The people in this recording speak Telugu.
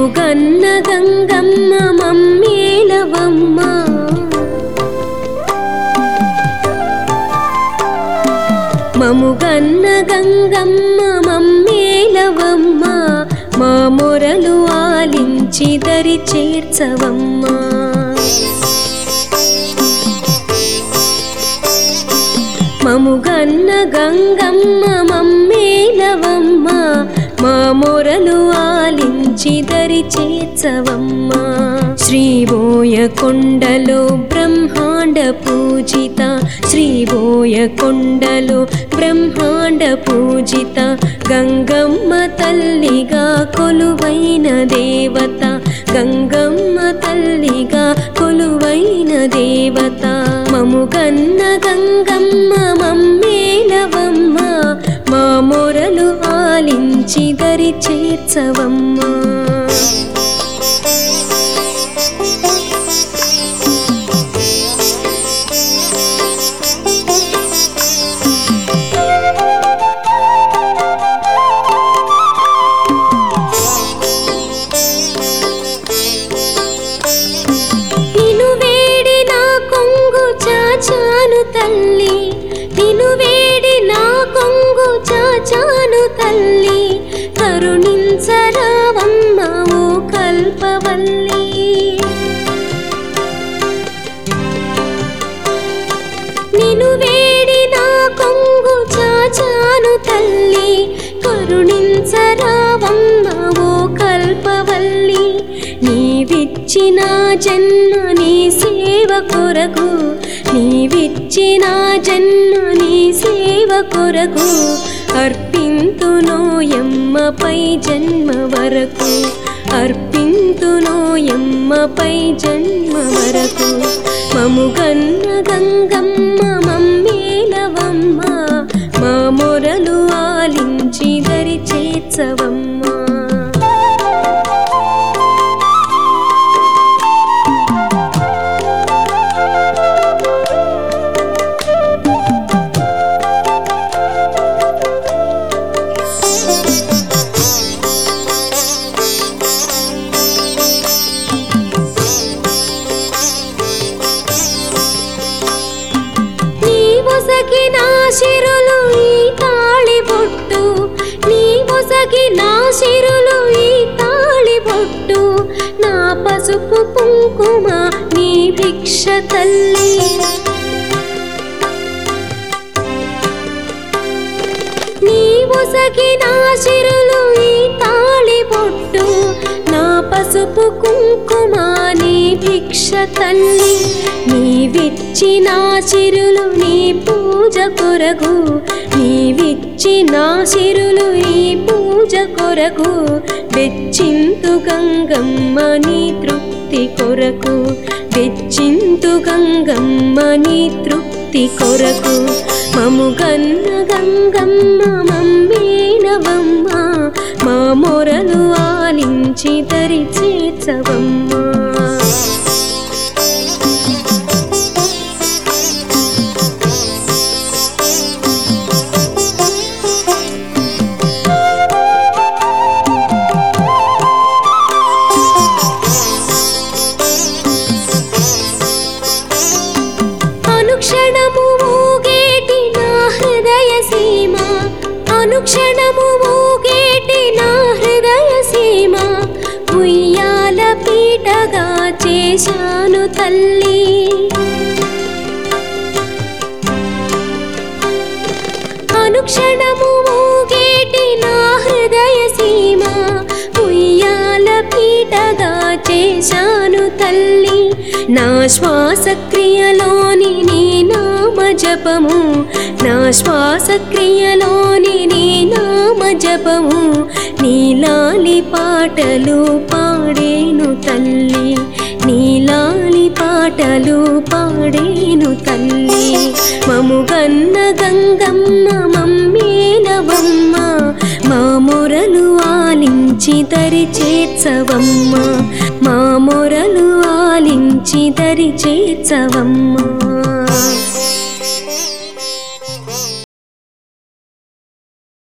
మముగన్న గంగమ్మ మమ్మేలవమ్మ మముగన్న గంగమ్మ మమ్మేలవమ్మ మా మొరలు ఆలించి దరి చేర్చవమ్మా మముగన్న గంగమ్మ మమ్మేలవమ్మ మా మొరలు ఆలించి దరి చేర్చవమ్మ శ్రీబోయ కొండలో బ్రహ్మాండ పూజిత శ్రీబోయ కొండలో బ్రహ్మాండ పూజిత గంగమ్మ తల్లిగా కొలువైన దేవత గంగమ్మ తల్లిగా కొలువైన దేవత మముగన్న గంగమ్మ మమ్మేలవమ్మ మా మొరలు ఆలించి దరి చేర్చవమ్మా నిను వేడి నా కొంగు చాచాను తల్లి నిను వేడి నా కొంగు చాచాను తల్లి కరుణించరావమ్మ ఓ కల్పవల్లి నిను వేడి నా కొంగు చాచాను తల్లి కరుణించరావమ్మ ఓ కల్పవల్లి నీవిచ్చిన జన్మ నీ సేవ కొరకు నీవిచ్చిన జన్మ నీ సేవ కొరకు అర్పింతునోయమ్మపై జన్మ వరకు అర్పింతునోయమ్మపై జన్మ వరకు మముగన్న గంగమ్మ మమ్మేలవమ్మ మా మొరలు ఆలించి దరి చేర్చవమ్మా నీ ఒసగిన శిరులు ఈ తాళి బొట్టు నీ ఒసగిన శిరులు ఈ తాళి బొట్టు నా పసుపు కుంకుమ నీ భిక్ష తల్లి నీ ఒసగిన శిరులు ఈ తాళి బొట్టు నా పసుపు కుంకుమ నీ భిక్ష తల్లి నీవిచ్చిన చిరులు నీ పూజ కొరకు నీవిచ్చిన చిరులు ఈ పూజ కొరకు వెచ్చింతు గంగమ్మ నీ తృప్తి కొరకు వెచ్చింతు గంగమ్మ నీ తృప్తి కొరకు మముగన్న గంగమ్మ మమ్మేనవమ్మ మా మొరలు ఆలించి దరి చేర్చవమ్మా అనుక్షణము ఊగేటి నా హృదయ సీమ అనుక్షణము ఊగేటి నా హృదయ సీమ ఉయ్యాల పీటగా చేశాను తల్లి అనుక్షణము ఊగేటి నా హృదయ సీమ ఉయ్యాల పీటగా చేశాను తల్లి నా శ్వాసక్రియలోని నీ నామ జపము నా శ్వాసక్రియలోని నీ నామ జపము నీలాలి పాటలు పాడేను తల్లి నీలాలి పాటలు పాడేను తల్లి మముగన్న గంగమ్మ మమ్మేలవమ్మ మా మొరలు ఆలించి దరి చేర్చవమ్మ మా మొరలు ఆలించి దరి చేర్చవమ్మా